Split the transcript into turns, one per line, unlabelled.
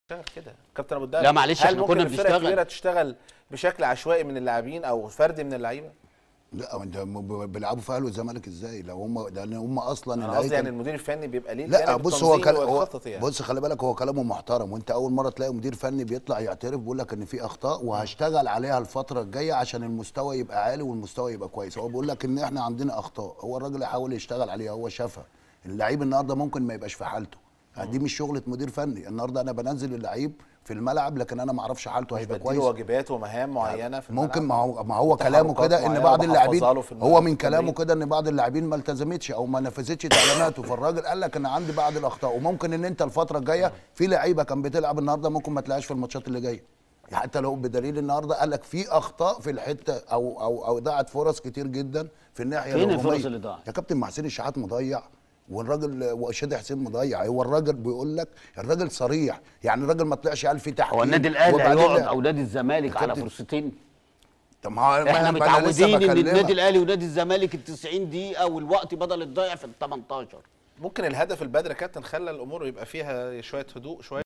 تشتغل كده كابتن ابو الدهب
لا معلش،
هل
احنا
ممكن
كنا
الفرق
بنشتغل.
الكبيره تشتغل بشكل عشوائي من اللاعبين او فردي من اللعيبه
لا انت م- بيلعبوا في اهلي والزمالك ازاي لو هم لان هم اصلا
انا
الهيكل-
قصدي يعني المدير الفني بيبقى ليه
لا
جانب
بص هو
التنظيم
كلام هو
والخطط يعني
بص خلي بالك هو كلامه محترم وانت اول مره تلاقي مدير فني بيطلع يعترف بيقول لك ان في اخطاء وهشتغل عليها الفتره الجايه عشان المستوى يبقى عالي والمستوى يبقى كويس هو بيقول لك ان احنا عندنا اخطاء هو الراجل يحاول يشتغل عليها هو شافها اللعيب النهارده ممكن ما يبقاش في حالته يعني دي مش شغله مدير فني النهارده انا بنزل اللعيب في الملعب لكن انا ما اعرفش حالته هيبقى
بديله
كويس
واجبات ومهام معينه في
ممكن
الملعب.
ما هو ما هو كلامه
تحركات
كده ان
معينة
بعض اللاعبين
وبحفظها له في
هو من
التمرين.
كلامه كده ان بعض اللاعبين ما التزمتش او ما نفذتش تعليماته فالراجل قال لك انا عندي بعض الاخطاء وممكن ان انت الفتره الجايه في لعيبه كان بتلعب النهارده ممكن ما تلاقيش في الماتشات اللي جايه يعني حتى لو بدليل النهارده قال لك في اخطاء في الحته او او او ضاعت فرص كتير جدا في الناحيه
فين
الهجومية.
الفرص اللي ضاعت؟
يا كابتن محسن الشحات مضيع والراجل وشادي حسين مضيع هو الراجل بيقول لك الراجل صريح يعني الراجل ما طلعش قال في تحكيم
هو النادي الاهلي
وبعدين
هيقعد
لا.
او نادي الزمالك على
كابتن-
فرصتين
طب ما هو- ما-
احنا
ما أنا لسه
متعودين ان
بكلمك.
النادي الاهلي ونادي الزمالك ال 90 دقيقه والوقت بدل الضايع في ال 18
ممكن الهدف البدري يا كابتن خلى الامور يبقى فيها شويه هدوء شويه